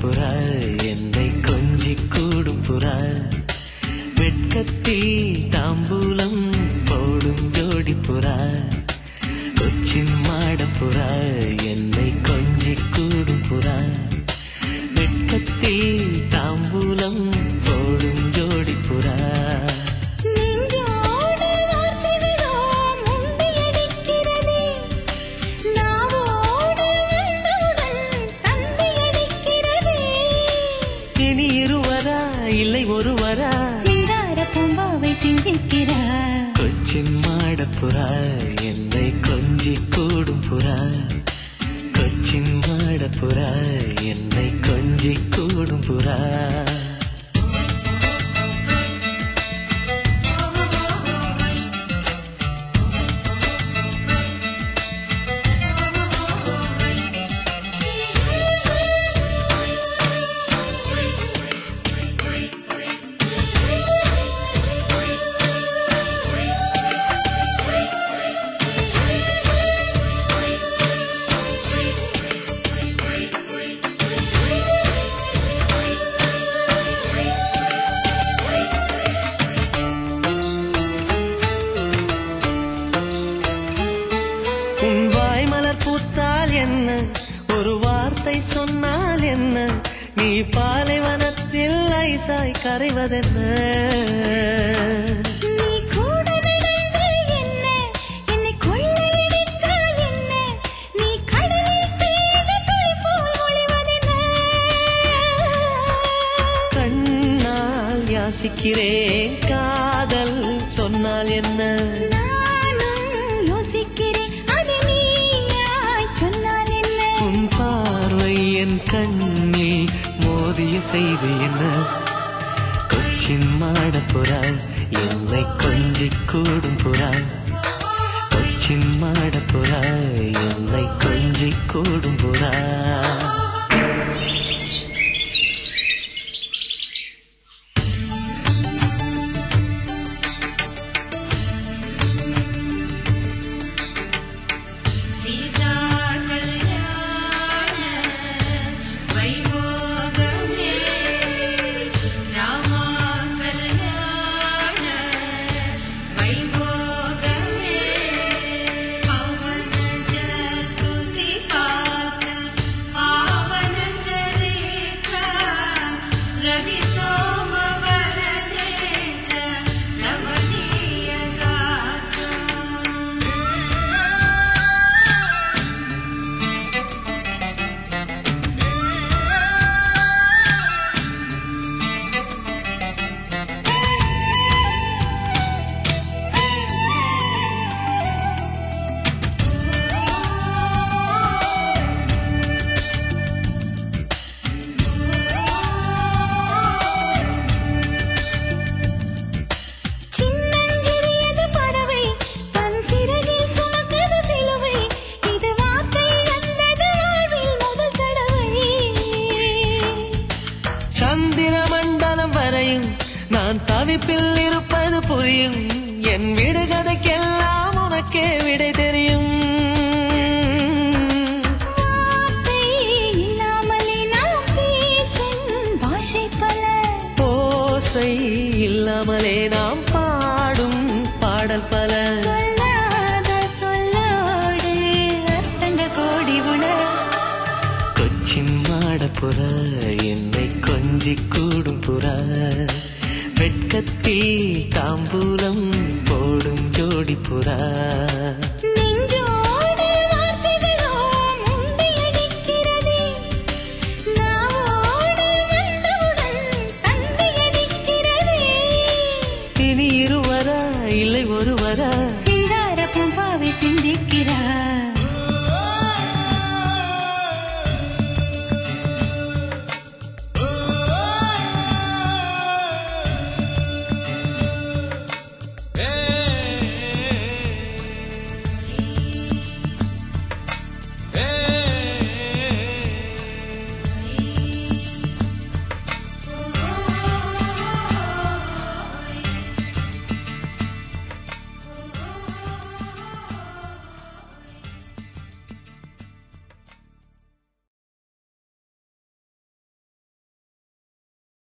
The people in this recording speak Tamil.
புறா என்னை கொஞ்சி கூடும் புறா வெட்கத்தில் தாம்பூலம் போடும் ஜோடி புறா கொச்சின் மாட புறா என்னை கொஞ்சி கூடும் புறா வெட்கத்தில் தாம்பூலம் போடும் ஜோடி புறா நெஞ்சோடு வார்த்தைகளோ முண்டியடிக்கிறதே நாவோடு வந்தவுடன் தந்தியடிக்கிறதே இனி இருவரா இல்லை ஒருவரா சிங்கார பூம்பாவை சிந்திக்கிறார் கொச்சின் மாடப்புறா என்னை கொஞ்சி கூடும் புறா கொச்சின் மாடப்புறா என்னை கொஞ்சி கூடும் புறா உன் வாய் மலர் பூத்தால் என்ன ஒரு வார்த்தை சொன்னால் என்ன நீ பாலைவனத்தில் ஐசாய் கரைவதென்ன நீ கூட நடந்தால் என்ன என்னை கொள்ளையடித்தால் என்ன நீ கடலில் பெய்த துளி போல் ஒளிவதென்ன கண்ணால் யாசிக்கிறேன் காதல் சொன்னால் என்ன நானும் யோசிக்கிறேன் அது நீயாய் சொன்னால் என்ன உன் பார்வை என் கண்ணில் மோதிய செய்தி என்ன கொச்சின் மாட புறா என்னை கொஞ்சி கூடும் புறா கொச்சின் மாட புறா என்னை கொஞ்சி கூடும் புறா சீதா கல்யாண வைபோகமே ராமா கல்யாண வைபோகமே பவன ஜஸ்துதி பாத பாவன சரித்ர ரவி சோமவர நேತ್ರ ரமணீய गात्र சின்னஞ்சிறியது பறவை தன் சிறகில் சுமக்குது சிலுவை இது வார்த்தை வந்தது வாழ்வில் முதல் தடவை சந்திர மண்டலம் வரையும் நான் தவிப்பில் இருப்பது புரியும் என் விடுகதைக்கெல்லாம் உனக்கே விடை தெரியும் வார்த்தை இல்லாமலே நாம் பேசும் பாஷை பல ஓசை இல்லாமலே நாம் பாடும் பாடல் பல சொல்லாத சொல்லோடு அர்த்தங்கள் கோடி உணர் கொச்சின் மாட புறா என்னை கொஞ்சி கூடும் புறா வெட்கத்தில் தாம்பூலம் போடும் ஜோடி புறா நெஞ்சோடு வார்த்தைகளோ முண்டியடிக்கிறதே நாவோடு வந்தவுடன் தந்தியடிக்கிறதே இனி இருவரா இல்லை ஒருவரா சிங்கார பூம்பாவை சிந்திக்க